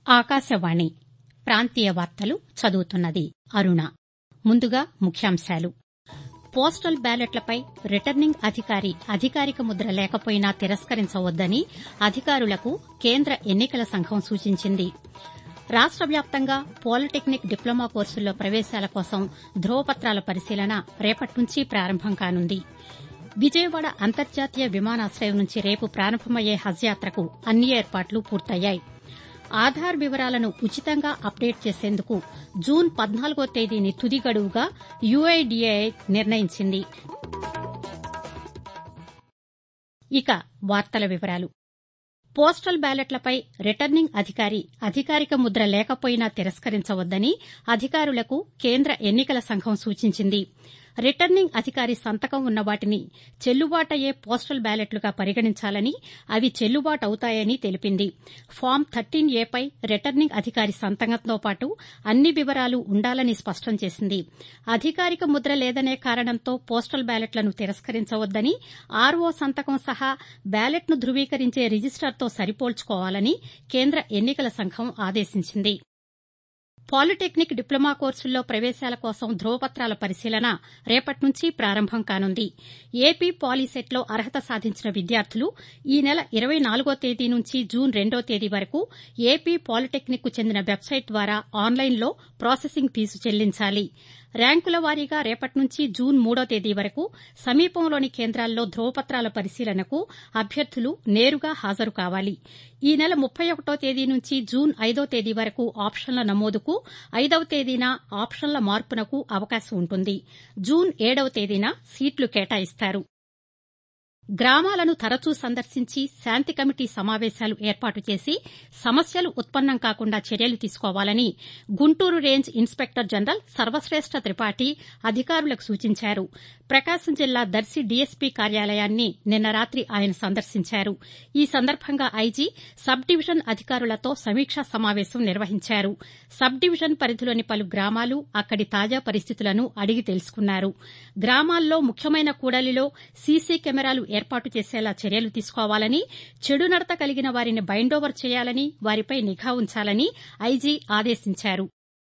ఆకాశవాణి ప్రాంతీయ వార్తలు చదువుతున్నది అరుణ ముందుగా ముఖ్యాంశాలు పోస్టల్ బ్యాలెట్లపై రిటర్నింగ్ అధికారి అధికారిక ముద్ర లేకపోయినా తిరస్కరించవద్దని అధికారులకు కేంద్ర ఎన్నికల సంఘం సూచించింది రాష్ట వ్యాప్తంగా పాలిటెక్నిక్ డిప్లొమా కోర్సుల్లో ప్రవేశాల కోసం ధ్రువపత్రాల పరిశీలన రేపటి నుంచి ప్రారంభం కానుంది విజయవాడ అంతర్జాతీయ విమానాశయం నుంచి రేపు ప్రారంభమయ్యే హజ్ యాత్రకు అన్ని ఏర్పాట్లు పూర్తయ్యాయి ఆధార్ వివరాలను ఉచితంగా అప్డేట్ చేసేందుకు జూన్ పద్నాలుగో తేదీని తుది గడువుగా యుఐడిఎఐ నిర్ణయించింది ఇక వార్తల వివరాలు పోస్టల్ బ్యాలెట్లపై రిటర్నింగ్ అధికారి అధికారిక ముద్ర లేకపోయినా తిరస్కరించవద్దని అధికారులకు కేంద్ర ఎన్నికల సంఘం సూచించింది రిటర్నింగ్ అధికారి సంతకం ఉన్న వాటిని చెల్లుబాటయ్యే పోస్టల్ బ్యాలెట్లుగా పరిగణించాలని అవి చెల్లుబాటవుతాయని తెలిపింది ఫామ్ థర్టీన్ ఏపై రిటర్నింగ్ అధికారి సంతకంతో పాటు అన్ని వివరాలు ఉండాలని స్పష్టం చేసింది అధికారిక ముద్ర లేదనే కారణంతో పోస్టల్ బ్యాలెట్లను తిరస్కరించవద్దని ఆర్ఓ సంతకం సహా బ్యాలెట్ను ధృవీకరించే రిజిస్టర్తో సరిపోల్చుకోవాలని కేంద్ర ఎన్నికల సంఘం ఆదేశించింది పాలిటెక్నిక్ డిప్లొమా కోర్సుల్లో ప్రవేశాల కోసం ధ్రువపత్రాల పరిశీలన రేపటి నుంచి ప్రారంభం కానుంది ఏపీ పాలీసెట్లో అర్హత సాధించిన విద్యార్థులు ఈ నెల ఇరవై నాలుగో తేదీ నుంచి జూన్ రెండో తేదీ వరకు ఏపీ పాలిటెక్నిక్కు చెందిన వెబ్సైట్ ద్వారా ఆన్లైన్లో ప్రాసెసింగ్ ఫీజు చెల్లించాలి ర్యాంకుల వారీగా రేపటి నుంచి జూన్ మూడో తేదీ వరకు సమీపంలోని కేంద్రాల్లో ధ్రువపత్రాల పరిశీలనకు అభ్యర్థులు నేరుగా హాజరు కావాలి ఈ నెల ముప్పై ఒకటో తేదీ నుంచి జూన్ ఐదో తేదీ వరకు ఆప్షన్ల నమోదుకు ఐదవ తేదీన ఆప్షన్ల మార్పునకు అవకాశం ఉంటుంది జూన్ ఏడవ తేదీన సీట్లు కేటాయిస్తారు గ్రామాలను తరచూ సందర్శించి శాంతి కమిటీ సమావేశాలు ఏర్పాటు చేసి సమస్యలు ఉత్పన్నం కాకుండా చర్యలు తీసుకోవాలని Guntur range inspector general Sarvashreshtha Tripathi అధికారులకు సూచించారు ప్రకాశం జిల్లా దర్శి డీఎస్పీ కార్యాలయాన్ని నిన్న రాతి ఆయన సందర్శించారు ఈ సందర్భంగా ఐజీ సబ్ డివిజన్ అధికారులతో సమీక్షా సమావేశం నిర్వహించారు సబ్ డివిజన్ పరిధిలోని పలు గ్రామాలు అక్కడి తాజా పరిస్థితులను అడిగి తెలుసుకున్నారు గ్రామాల్లో ముఖ్యమైన కూడలిలో సీసీ కెమెరాలు ఏర్పాటు చేసేలా చర్యలు తీసుకోవాలని చెడు నడత కలిగిన వారిని బైండోవర్ చేయాలని వారిపై నిఘా ఉంచాలని ఐజీ ఆదేశించారు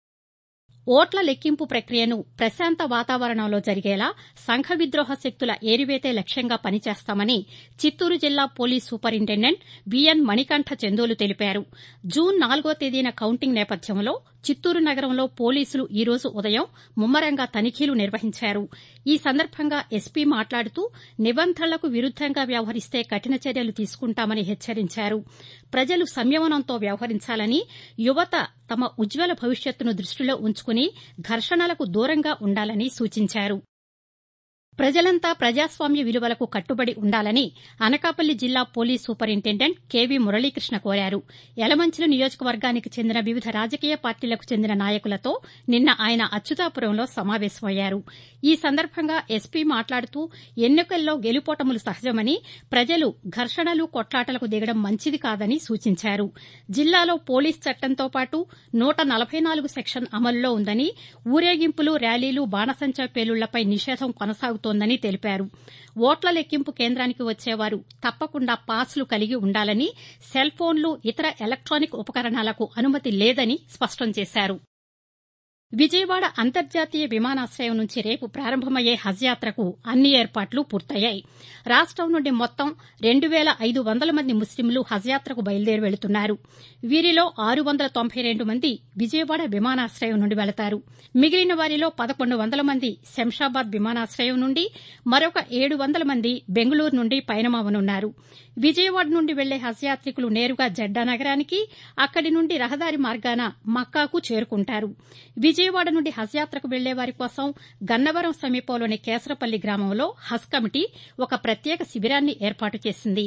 ఓట్ల లెక్కింపు ప్రక్రియను ప్రశాంత వాతావరణంలో జరిగేలా సంఘ విద్రోహ శక్తుల ఏరివేతే లక్ష్యంగా పనిచేస్తామని చిత్తూరు జిల్లా police superintendent B N Manikanta Chandolu తెలిపారు జూన్ నాలుగో తేదీన కౌంటింగ్ నేపథ్యంలో చిత్తూరు నగరంలో పోలీసులు ఈ రోజు ఉదయం ముమ్మరంగా తనిఖీలు నిర్వహించారు ఈ సందర్భంగా ఎస్పీ మాట్లాడుతూ నిబంధనలకు విరుద్దంగా వ్యవహరిస్తే కఠిన చర్యలు తీసుకుంటామని హెచ్చరించారు ప్రజలు సంయమనంతో వ్యవహరించాలని యువత తమ ఉజ్వల భవిష్యత్తును దృష్టిలో ఉంచుకుని ఘర్షణలకు దూరంగా ఉండాలని సూచించారు ప్రజలంతా ప్రజాస్వామ్య విలువలకు కట్టుబడి ఉండాలని అనకాపల్లి జిల్లా పోలీస్ సూపరింటెండెంట్ కెవి మురళీకృష్ణ కోరారు యలమంచిలి నియోజకవర్గానికి చెందిన వివిధ రాజకీయ పార్టీలకు చెందిన నాయకులతో నిన్న ఆయన అచ్యుతాపురంలో సమావేశమయ్యారు ఈ సందర్భంగా ఎస్పీ మాట్లాడుతూ ఎన్నికల్లో గెలుపోటములు సహజమని ప్రజలు ఘర్షణలు కొట్లాటలకు దిగడం మంచిది కాదని సూచించారు జిల్లాలో పోలీస్ చట్టంతో పాటు నూట నలభై నాలుగు సెక్షన్ అమలులో ఉందని ఊరేగింపులు ర్యాలీలు బాణసంచా పేలుళ్లపై నిషేధం కొనసాగుతోందని తెలిపారు ఓట్ల లెక్కింపు కేంద్రానికి వచ్చేవారు తప్పకుండా పాస్లు కలిగి ఉండాలని సెల్ ఫోన్లు ఇతర ఎలక్టానిక్ ఉపకరణాలకు అనుమతి లేదని స్పష్టం చేశారు విజయవాడ అంతర్జాతీయ విమానాశయం నుంచి రేపు ప్రారంభమయ్యే హజ్ యాత్రకు అన్ని ఏర్పాట్లు పూర్తయ్యాయి రాష్టం నుండి మొత్తం రెండు వేల ఐదు వందల మంది ముస్లింలు హజ్ యాత్రకు బయలుదేరి వెళుతున్నారు వీరిలో ఆరు వందల తొంభై రెండు మంది విజయవాడ విమానాశయం నుండి వెళతారు మిగిలిన వారిలో పదకొండు వందల మంది శంషాబాద్ విమానాశయం నుండి మరొక ఏడు వందల మంది బెంగళూరు నుండి పయనమవనున్నారు విజయవాడ నుండి వెళ్లే హజ్ యాత్రికులు నేరుగా జడ్డా నగరానికి అక్కడి నుండి రహదారి మార్గాన మక్కాకు చేరుకుంటారు విజయవాడ నుండి హజ్ యాత్రకు వెళ్లే వారి కోసం గన్నవరం సమీపంలోని కేసరపల్లి గ్రామంలో హజ్ కమిటీ ఒక ప్రత్యేక శిబిరాన్ని ఏర్పాటు చేసింది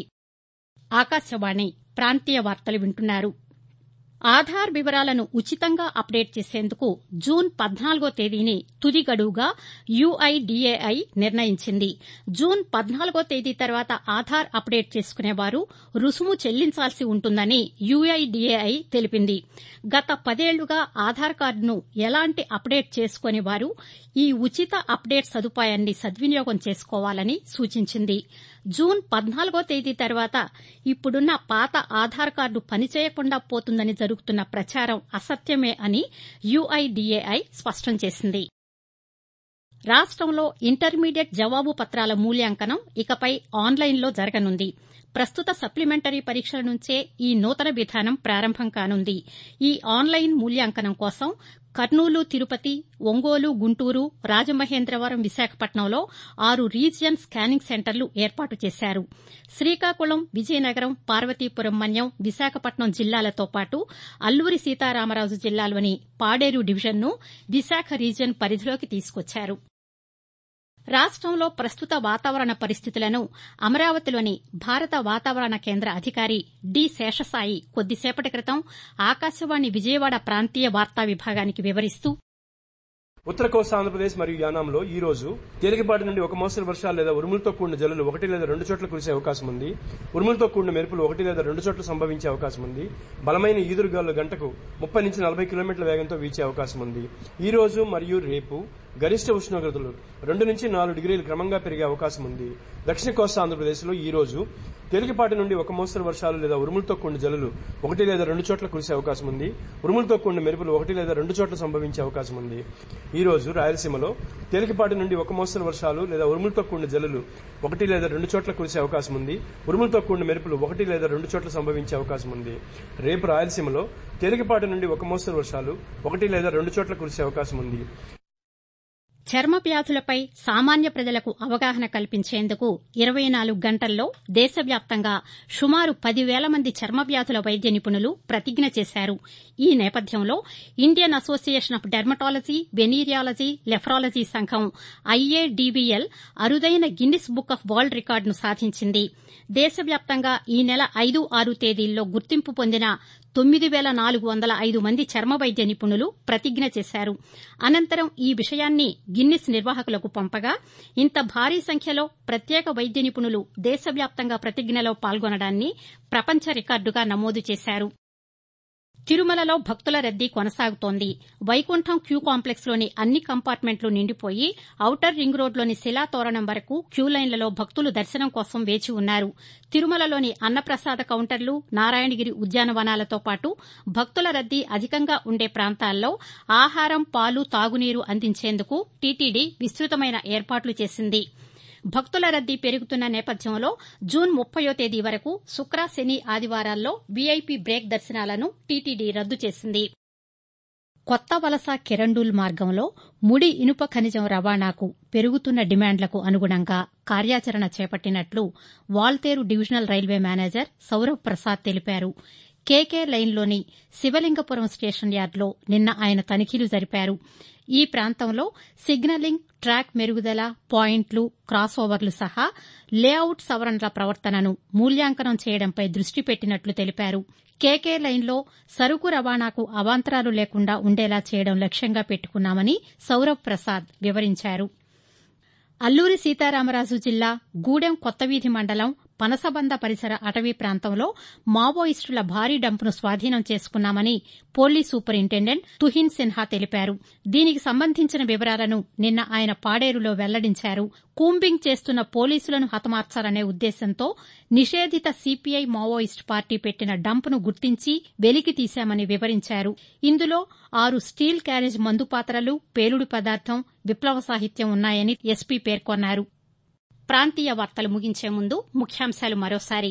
ఆకాశవాణి ప్రాంతీయ వార్తలు వింటున్నారు ఆధార్ వివరాలను ఉచితంగా అప్డేట్ చేసేందుకు జూన్ పద్నాలుగో తేదీని తుది గడువుగా యుఐడిఎఐ నిర్ణయించింది జూన్ పద్నాలుగో తేదీ తర్వాత ఆధార్ అప్డేట్ చేసుకునేవారు రుసుము చెల్లించాల్సి ఉంటుందని యుఐడిఎఐ తెలిపింది గత పదేళ్లుగా ఆధార్ కార్డును ఎలాంటి అప్డేట్ చేసుకోని వారు ఈ ఉచిత అప్డేట్ సదుపాయాన్ని సద్వినియోగం చేసుకోవాలని సూచించింది జూన్ పద్నాలుగో తేదీ తర్వాత ఇప్పుడున్న పాత ఆధార్ కార్డు పనిచేయకుండా పోతుందని జరుగుతున్న ప్రచారం అసత్యమే అని యుఐడిఏఐ స్పష్టం చేసింది రాష్టంలో ఇంటర్మీడియట్ జవాబు పత్రాల మూల్యాంకనం ఇకపై ఆన్లైన్లో జరగనుంది ప్రస్తుత సప్లిమెంటరీ పరీక్షల నుంచే ఈ నూతన విధానం ప్రారంభం కానుంది ఈ ఆన్లైన్ మూల్యాంకనం కోసం కర్నూలు తిరుపతి ఒంగోలు గుంటూరు రాజమహేంద్రవరం విశాఖపట్నంలో ఆరు రీజియన్ స్కానింగ్ సెంటర్లు ఏర్పాటు చేశారు శ్రీకాకుళం విజయనగరం పార్వతీపురం మన్యం విశాఖపట్నం జిల్లాలతో పాటు అల్లూరి సీతారామరాజు జిల్లాలోని పాడేరు డివిజన్ను విశాఖ రీజియన్ పరిధిలోకి తీసుకొచ్చారు రాష్టంలో ప్రస్తుత వాతావరణ పరిస్థితులను అమరావతిలోని భారత వాతావరణ కేంద్ర అధికారి డి శేషసాయి కొద్దిసేపటి క్రితం ఆకాశవాణి విజయవాడ ప్రాంతీయ వార్తా విభాగానికి వివరిస్తూ ఉత్తర కోస్తా ఆంధ్రప్రదేశ్ మరియు యానాంలో ఈ రోజు తేలికపాటి నుండి ఒక మోస్తరు వర్షాలు లేదా ఉరుములతో కూడిన జల్లులు ఒకటి లేదా రెండు చోట్ల కురిసే అవకాశం ఉంది ఉరుములతో కూడిన మెరుపులు ఒకటి లేదా రెండు చోట్ల సంభవించే అవకాశం ఉంది బలమైన ఈదురుగాలు గంటకు ముప్పై నుంచి నలభై కిలోమీటర్ల వేగంతో వీచే అవకాశం ఉంది ఈ రోజు మరియు రేపు గరిష్ట ఉష్ణోగ్రతలు రెండు నుంచి నాలుగు డిగ్రీలు క్రమంగా పెరిగే అవకాశం ఉంది దక్షిణ కోస్తా ఆంధ్రప్రదేశ్లో ఈ రోజు తేలికపాటి నుండి ఒక మోస్తరు వర్షాలు లేదా ఉరుములతో కూడిన జల్లులు ఒకటి లేదా రెండు చోట్ల కురిసే అవకాశం ఉంది ఉరుములతో కూడిన మెరుపులు ఒకటి లేదా రెండు చోట్ల సంభవించే అవకాశం ఉంది ఈ రోజు రాయలసీమలో తేలికపాటి నుండి ఒక మోస్తరు వర్షాలు లేదా ఉరుములతో కూడిన జల్లులు ఒకటి లేదా రెండు చోట్ల కురిసే అవకాశం ఉంది ఉరుములతో కూడిన మెరుపులు ఒకటి లేదా రెండు చోట్ల సంభవించే అవకాశం ఉంది రేపు రాయలసీమలో తేలికపాటి నుండి ఒక మోస్తరు వర్షాలు ఒకటి లేదా రెండు చోట్ల కురిసే అవకాశం ఉంది చర్మ వ్యాధులపై సామాన్య ప్రజలకు అవగాహన కల్పించేందుకు ఇరవై నాలుగు గంటల్లో దేశవ్యాప్తంగా సుమారు పదివేల మంది చర్మ వ్యాధుల వైద్య నిపుణులు ప్రతిజ్ఞ చేశారు ఈ నేపథ్యంలో Indian association of dermatology venereology leprology సంఘం ఐఏడీవీఎల్ అరుదైన గిన్నిస్ బుక్ ఆఫ్ వరల్డ్ రికార్డును సాధించింది దేశవ్యాప్తంగా ఈ నెల ఐదు ఆరు తేదీల్లో గుర్తింపు పొందిన తొమ్మిది వేల నాలుగు వందల ఐదు మంది చర్మ వైద్య నిపుణులు ప్రతిజ్ఞ చేశారు అనంతరం ఈ విషయాన్ని గిన్నిస్ నిర్వాహకులకు పంపగా ఇంత భారీ సంఖ్యలో ప్రత్యేక వైద్య నిపుణులు దేశవ్యాప్తంగా ప్రతిజ్ఞలో పాల్గొనడాన్ని ప్రపంచ రికార్డుగా నమోదు చేశారు తిరుమలలో భక్తుల రద్దీ కొనసాగుతోంది వైకుంఠం క్యూ కాంప్లెక్స్లోని అన్ని కంపార్ట్మెంట్లు నిండిపోయి ఔటర్ రింగ్ రోడ్లోని శిలాతోరణం వరకు క్యూలైన్లలో భక్తులు దర్శనం కోసం వేచి ఉన్నారు తిరుమలలోని అన్నప్రసాద కౌంటర్లు నారాయణగిరి ఉద్యానవనాలతో పాటు భక్తుల రద్దీ అధికంగా ఉండే ప్రాంతాల్లో ఆహారం పాలు తాగునీరు అందించేందుకు టీటీడీ విస్తృతమైన ఏర్పాట్లు చేసింది భక్తుల రద్దీ పెరుగుతున్న నేపథ్యంలో జూన్ ముప్పయో తేదీ వరకు శుక్ర శని ఆదివారాల్లో వీఐపీ బ్రేక్ దర్శనాలను టీటీడీ రద్దు చేసింది కొత్త వలస కెరండూల్ మార్గంలో ముడి ఇనుప ఖనిజం రవాణాకు పెరుగుతున్న డిమాండ్లకు అనుగుణంగా కార్యాచరణ చేపట్టినట్లు Waltair divisional railway manager Saurav Prasad తెలిపారు కేకే లైన్లోని శివలింగపురం స్టేషన్ యార్డులో నిన్న ఆయన తనిఖీలు జరిపారు ఈ ప్రాంతంలో సిగ్నలింగ్ ట్రాక్ మెరుగుదల పాయింట్లు క్రాస్ ఓవర్లు సహా లేఅవుట్ సవరణల ప్రవర్తనను మూల్యాంకనం చేయడంపై దృష్టి పెట్టినట్లు తెలిపారు కేకే లైన్లో సరుకు రవాణాకు అవాంతరాలు లేకుండా ఉండేలా చేయడం లక్ష్యంగా పెట్టుకున్నామని సౌరవ్ ప్రసాద్ వివరించారు అల్లూరి సీతారామరాజు జిల్లా గూడెం కొత్తవీధి మండలం పనసబంద పరిసర అటవీ ప్రాంతంలో మావోయిస్టుల భారీ డంపును స్వాధీనం చేసుకున్నామని పోలీస్ సూపరింటెండెంట్ తుహిన్ సిన్హా తెలిపారు దీనికి సంబంధించిన వివరాలను నిన్న ఆయన పాడేరులో వెల్లడించారు కూంబింగ్ చేస్తున్న పోలీసులను హతమార్చాలనే ఉద్దేశంతో నిషేధిత సీపీఐ మావోయిస్ట్ పార్టీ పెట్టిన డంప్ను గుర్తించి వెలికి తీశామని వివరించారు ఇందులో ఆరు స్టీల్ క్యారేజ్ మందు పాత్రలు పేలుడు పదార్థం విప్లవ సాహిత్యం ఉన్నాయని ఎస్పీ పేర్కొన్నారు ప్రాంతీయ వార్తలు ముగించే ముందు ముఖ్యాంశాలు మరోసారి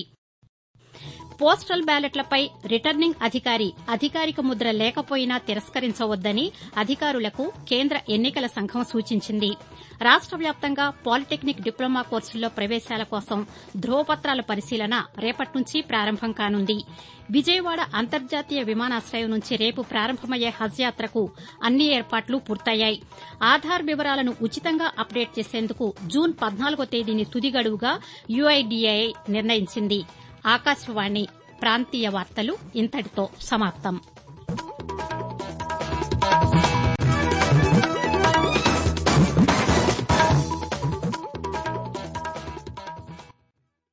పోస్టల్ బ్యాలెట్లపై రిటర్నింగ్ అధికారి అధికారిక ముద్ర లేకపోయినా తిరస్కరించవద్దని అధికారులకు కేంద్ర ఎన్నికల సంఘం సూచించింది రాష్ట వ్యాప్తంగా పాలిటెక్నిక్ డిప్లొమా కోర్సుల్లో ప్రవేశాల కోసం ధ్రువపత్రాల పరిశీలన రేపటి నుంచి ప్రారంభం కానుంది విజయవాడ అంతర్జాతీయ విమానాశ్రయం నుంచి రేపు ప్రారంభమయ్యే హజ్ యాత్రకు అన్ని ఏర్పాట్లు పూర్తయ్యాయి ఆధార్ వివరాలను ఉచితంగా అప్డేట్ చేసేందుకు జూన్ పద్నాలుగో తేదీని తుది గడువుగా యుఐడిఏఐ నిర్ణయించింది ఆకాశవాణి ప్రాంతీయ వార్తలు ఇంతటితో సమాప్తం